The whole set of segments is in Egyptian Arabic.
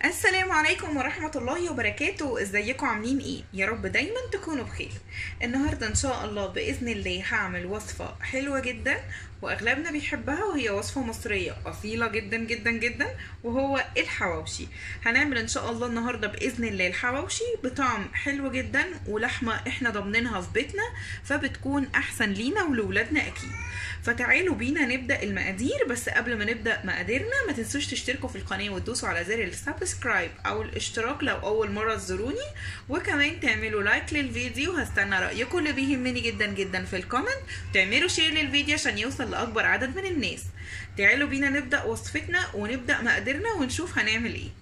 السلام عليكم ورحمة الله وبركاته ازيكم عاملين ايه يا رب دايما تكونوا بخير النهاردة ان شاء الله بإذن الله هعمل وصفة حلوة جدا واغلبنا بيحبها وهي وصفة مصرية اصيلة جدا جدا جدا وهو الحواوشي هنعمل ان شاء الله النهاردة بإذن الله الحواوشي بطعم حلو جدا ولحمة احنا ضامنينها في بيتنا فبتكون احسن لينا ولولادنا اكيد فتعالوا بينا نبدا المقادير بس قبل ما نبدا مقاديرنا ما تنسوش تشتركوا في القناه وتدوسوا على زر السبسكرايب او الاشتراك لو اول مره تزوروني وكمان تعملوا لايك للفيديو هستنى رايكم اللي بيهمني جدا جدا في الكومنت تعملوا شير للفيديو عشان يوصل لاكبر عدد من الناس تعالوا بينا نبدا وصفتنا ونبدا مقاديرنا ونشوف هنعمل ايه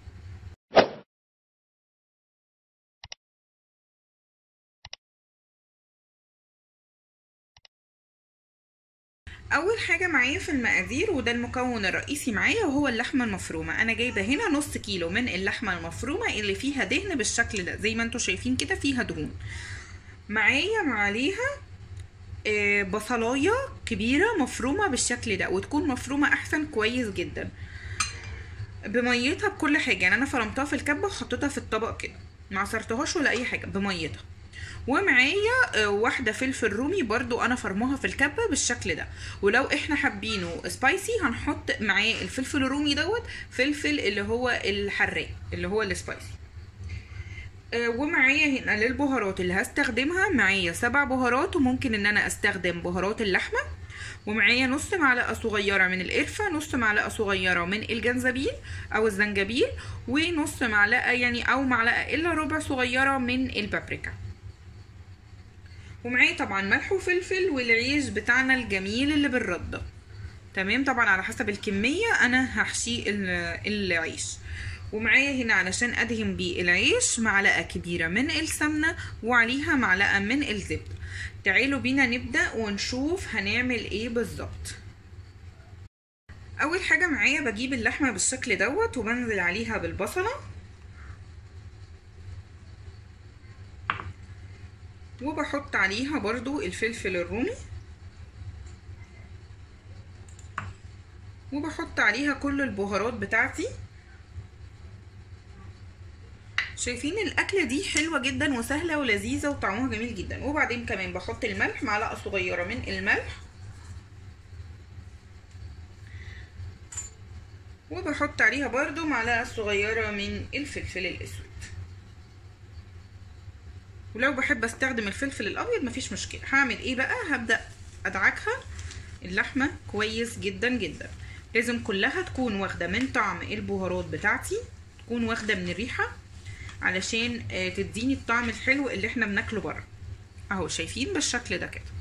اول حاجه معايا في المقادير وده المكون الرئيسي معايا وهو اللحمه المفرومه انا جايبه هنا نص كيلو من اللحمه المفرومه اللي فيها دهن بالشكل ده زي ما انتم شايفين كده فيها دهون معايا عليها آه بصلايه كبيره مفرومه بالشكل ده وتكون مفرومه احسن كويس جدا بميتها بكل حاجه يعني انا فرمتها في الكبه وحطيتها في الطبق كده ما عصرتهاش ولا اي حاجه بميتها ومعايا واحده فلفل رومي برضو انا فرموها في الكبه بالشكل ده ولو احنا حابينه سبايسي هنحط معاه الفلفل الرومي دوت فلفل اللي هو الحراق اللي هو السبايسي ومعايا هنا للبهارات اللي هستخدمها معايا سبع بهارات وممكن ان انا استخدم بهارات اللحمه ومعايا نص معلقه صغيره من القرفه نص معلقه صغيره من الجنزبيل او الزنجبيل ونص معلقه يعني او معلقه الا ربع صغيره من البابريكا ومعايا طبعا ملح وفلفل والعيش بتاعنا الجميل اللي بالردة تمام طبعا على حسب الكمية انا هحشي العيش ومعايا هنا علشان ادهن بيه العيش معلقة كبيرة من السمنة وعليها معلقة من الزبدة تعالوا بينا نبدأ ونشوف هنعمل ايه بالظبط اول حاجة معايا بجيب اللحمة بالشكل دوت وبنزل عليها بالبصلة وبحط عليها برضو الفلفل الرومي وبحط عليها كل البهارات بتاعتي شايفين الاكله دي حلوه جدا وسهله ولذيذه وطعمها جميل جدا وبعدين كمان بحط الملح معلقه صغيره من الملح وبحط عليها برضو معلقه صغيره من الفلفل الاسود ولو بحب استخدم الفلفل الابيض مفيش مشكله هعمل ايه بقى هبدا ادعكها اللحمه كويس جدا جدا لازم كلها تكون واخده من طعم البهارات بتاعتي تكون واخده من الريحه علشان تديني الطعم الحلو اللي احنا بناكله بره اهو شايفين بالشكل ده كده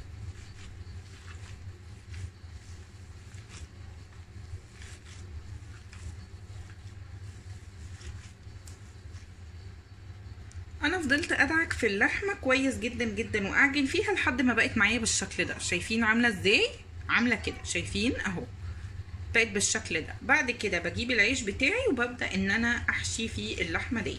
انا فضلت ادعك في اللحمه كويس جدا جدا واعجن فيها لحد ما بقت معايا بالشكل ده شايفين عامله ازاي عامله كده شايفين اهو بقت بالشكل ده بعد كده بجيب العيش بتاعي وببدا ان انا احشي فيه اللحمه دي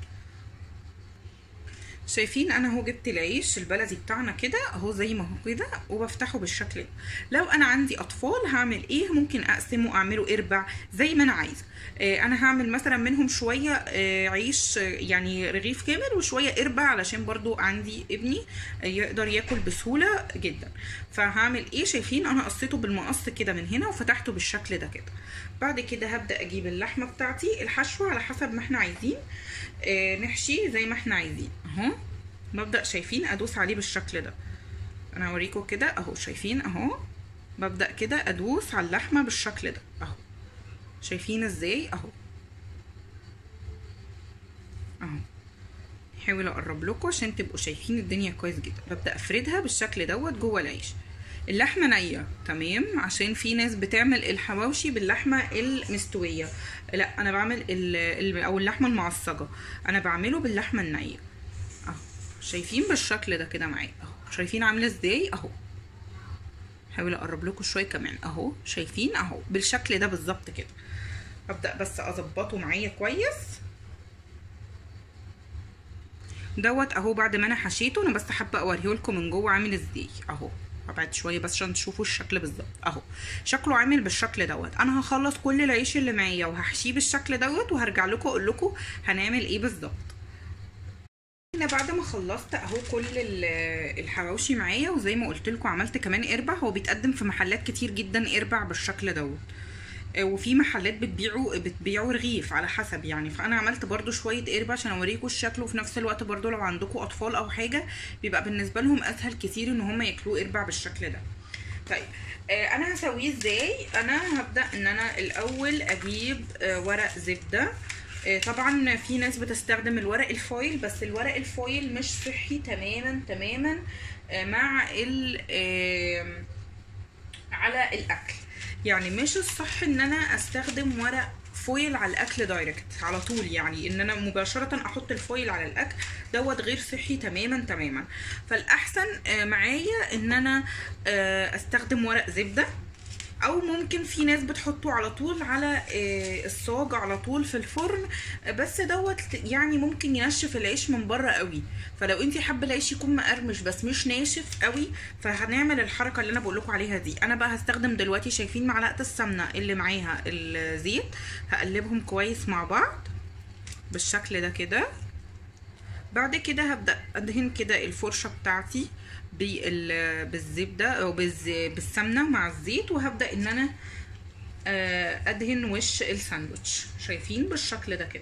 شايفين انا اهو جبت العيش البلدي بتاعنا كده اهو زي ما هو كده وبفتحه بالشكل ده لو انا عندي اطفال هعمل ايه ممكن اقسمه اعمله اربع زي ما انا عايزه آه انا هعمل مثلا منهم شويه آه عيش يعني رغيف كامل وشويه اربع علشان برضو عندي ابني آه يقدر ياكل بسهوله جدا فهعمل ايه شايفين انا قصيته بالمقص كده من هنا وفتحته بالشكل ده كده بعد كده هبدا اجيب اللحمه بتاعتي الحشوه على حسب ما احنا عايزين نحشي زي ما احنا عايزين اهو ببدا شايفين ادوس عليه بالشكل ده انا هوريكم كده اهو شايفين اهو ببدا كده ادوس على اللحمه بالشكل ده اهو شايفين ازاي اهو اهو احاول اقرب لكم عشان تبقوا شايفين الدنيا كويس جدا ببدا افردها بالشكل دوت جوه العيش اللحمه نيه تمام عشان في ناس بتعمل الحواوشي باللحمه المستويه لا انا بعمل ال او اللحمه المعصجه انا بعمله باللحمه النيه اهو شايفين بالشكل ده كده معايا اهو شايفين عامله ازاي اهو هحاول اقرب لكم شويه كمان اهو شايفين اهو بالشكل ده بالظبط كده ابدا بس اظبطه معايا كويس دوت اهو بعد ما انا حشيته انا بس حابه اوريه لكم من جوه عامل ازاي اهو هبعد شويه بس عشان تشوفوا الشكل بالظبط اهو شكله عامل بالشكل دوت انا هخلص كل العيش اللي معايا وهحشيه بالشكل دوت وهرجع لكم اقول لكم هنعمل ايه بالظبط انا بعد ما خلصت اهو كل ال- الحواوشي معايا وزي ما قلت لكم عملت كمان اربع هو بيتقدم في محلات كتير جدا اربع بالشكل دوت آه، وفي محلات بتبيعوا بتبيعوا رغيف على حسب يعني فانا عملت برضو شويه قربة عشان اوريكم الشكل وفي نفس الوقت برضو لو عندكم اطفال او حاجه بيبقى بالنسبه لهم اسهل كتير ان هم ياكلوه قربع بالشكل ده طيب آه انا هسويه ازاي انا هبدا ان انا الاول اجيب آه ورق زبده آه طبعا في ناس بتستخدم الورق الفويل بس الورق الفويل مش صحي تماما تماما آه مع ال آه على الاكل يعني مش الصح ان انا استخدم ورق فويل على الاكل دايركت على طول يعني ان انا مباشره احط الفويل على الاكل دوت غير صحي تماما تماما فالاحسن آه، معايا ان انا آه، استخدم ورق زبده او ممكن في ناس بتحطه على طول على آه، الصاج على طول في الفرن آه، بس دوت يعني ممكن ينشف العيش من بره قوي فلو انت حابه العيش يكون مقرمش بس مش ناشف قوي فهنعمل الحركه اللي انا بقول لكم عليها دي انا بقى هستخدم دلوقتي شايفين معلقه السمنه اللي معاها الزيت هقلبهم كويس مع بعض بالشكل ده كده بعد كده هبدا ادهن كده الفرشه بتاعتي بال- بالزبده او بالز- بالسمنه مع الزيت وهبدا ان انا آه، ادهن وش الساندوتش شايفين بالشكل ده كده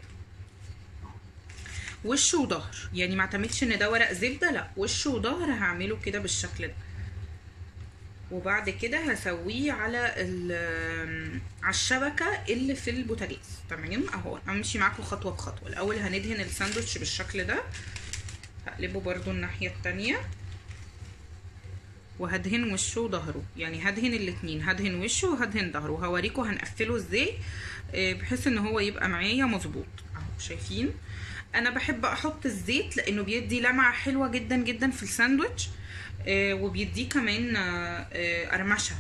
وش وظهر يعني ما اعتمدش ان ده ورق زبده لا وش وظهر هعمله كده بالشكل ده وبعد كده هسويه على ال- على الشبكه اللي في البوتاجاز تمام اهو امشي معاكم خطوه بخطوه الاول هندهن الساندوتش بالشكل ده هقلبه برضو الناحيه التانية وهدهن وشه وظهره يعني هدهن الاتنين هدهن وشه وهدهن ظهره وهوريكم هنقفله ازاي آه، بحيث ان هو يبقى معايا مظبوط اهو شايفين انا بحب احط الزيت لانه بيدي لمعه حلوه جدا جدا في الساندوتش آه، وبيديه كمان آه، آه، قرمشه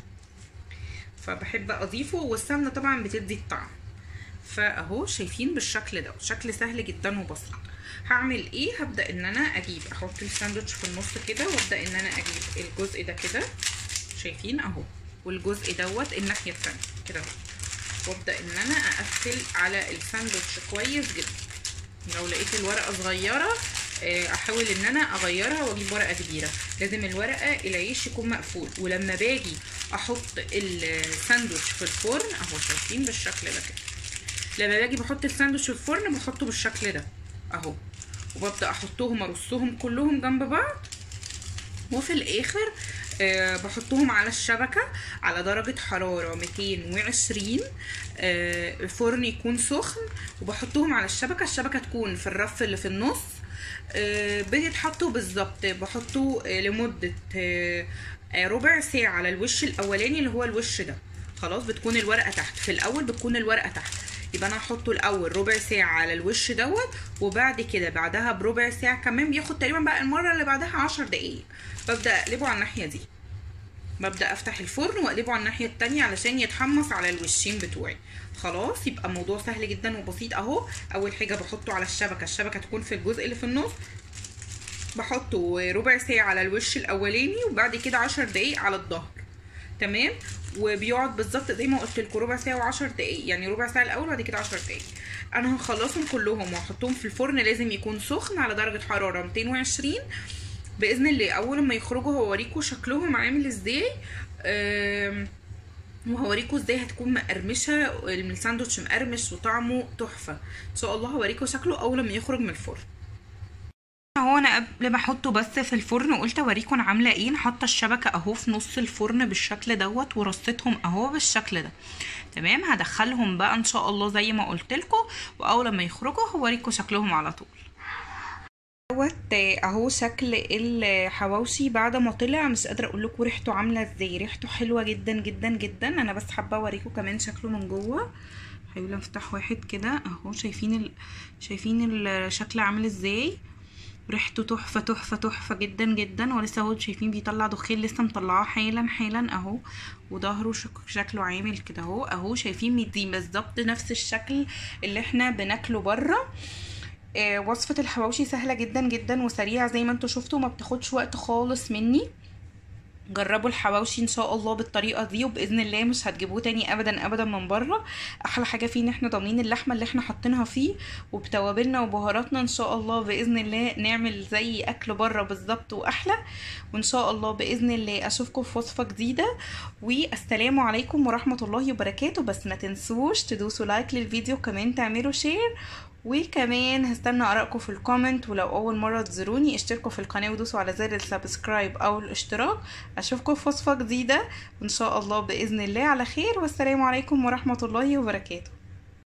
فبحب اضيفه والسمنه طبعا بتدي الطعم فاهو شايفين بالشكل ده شكل سهل جدا وبسيط هعمل ايه هبدا ان انا اجيب احط الساندوتش في النص كده وابدا ان انا اجيب الجزء ده كده شايفين اهو والجزء دوت الناحيه التانية كده اهو وابدا ان انا اقفل على الساندوتش كويس جدا لو لقيت الورقه صغيره آه، احاول ان انا اغيرها واجيب ورقه كبيره لازم الورقه العيش يكون مقفول ولما باجي احط الساندوتش في الفرن اهو شايفين بالشكل ده كده لما باجي بحط الساندوتش في الفرن بحطه بالشكل ده اهو وببدا احطهم ارصهم كلهم جنب بعض وفي الاخر آه بحطهم على الشبكة على درجة حرارة 220 آه الفرن يكون سخن وبحطهم على الشبكة الشبكة تكون في الرف اللي في النص آه بيتحطوا بالظبط بحطه آه لمدة آه آه، ربع ساعة على الوش الأولاني اللي هو الوش ده خلاص بتكون الورقة تحت في الأول بتكون الورقة تحت يبقى انا هحطه الاول ربع ساعه على الوش دوت وبعد كده بعدها بربع ساعه كمان بياخد تقريبا بقى المره اللي بعدها عشر دقايق ببدا اقلبه على الناحيه دي ببدا افتح الفرن واقلبه على الناحيه التانية علشان يتحمص على الوشين بتوعي خلاص يبقى الموضوع سهل جدا وبسيط اهو اول حاجه بحطه على الشبكه الشبكه تكون في الجزء اللي في النص بحطه ربع ساعه على الوش الاولاني وبعد كده عشر دقايق على الظهر تمام وبيقعد بالظبط زي ما قلت لكم ربع ساعه و10 دقايق يعني ربع ساعه الاول وبعد كده 10 دقايق انا هخلصهم كلهم واحطهم في الفرن لازم يكون سخن على درجه حراره 220 باذن الله اول ما يخرجوا هوريكم شكلهم عامل ازاي آم، وهوريكم ازاي هتكون مقرمشه الساندوتش مقرمش وطعمه تحفه ان شاء الله هوريكم شكله اول ما يخرج من الفرن هو انا قبل ما احطه بس في الفرن قلت اوريكم أنا عامله ايه أنا حاطه الشبكه اهو في نص الفرن بالشكل دوت ورصيتهم اهو بالشكل ده تمام هدخلهم بقى ان شاء الله زي ما قلت لكم واول ما يخرجوا هوريكم شكلهم على طول دوت اهو شكل الحواوشي بعد ما طلع مش قادره اقول لكم ريحته عامله ازاي ريحته حلوه جدا جدا جدا انا بس حابه اوريكم كمان شكله من جوه هحاول افتح واحد كده اهو شايفين ال... شايفين الشكل عامل ازاي ريحته تحفه تحفه تحفه جدا جدا ولسه اهو شايفين بيطلع دخان لسه مطلعاه حالا حالا اهو وظهره شك- شكله عامل كده اهو اهو شايفين مدي بالظبط نفس الشكل اللي احنا بناكله بره آه، وصفة الحواوشي سهلة جدا جدا وسريعة زي ما انتوا شفتوا ما بتاخدش وقت خالص مني جربوا الحواوشي ان شاء الله بالطريقه دي وباذن الله مش هتجيبوه تاني ابدا ابدا من بره احلى حاجه فيه ان احنا ضامنين اللحمه اللي احنا حاطينها فيه وبتوابلنا وبهاراتنا ان شاء الله باذن الله نعمل زي اكل بره بالظبط واحلى وان شاء الله باذن الله اشوفكم في وصفه جديده والسلام عليكم ورحمه الله وبركاته بس ما تنسوش تدوسوا لايك للفيديو كمان تعملوا شير وكمان هستنى ارائكم في الكومنت ولو اول مره تزوروني اشتركوا في القناه ودوسوا على زر السبسكرايب او الاشتراك اشوفكم في وصفه جديده وان شاء الله باذن الله على خير والسلام عليكم ورحمه الله وبركاته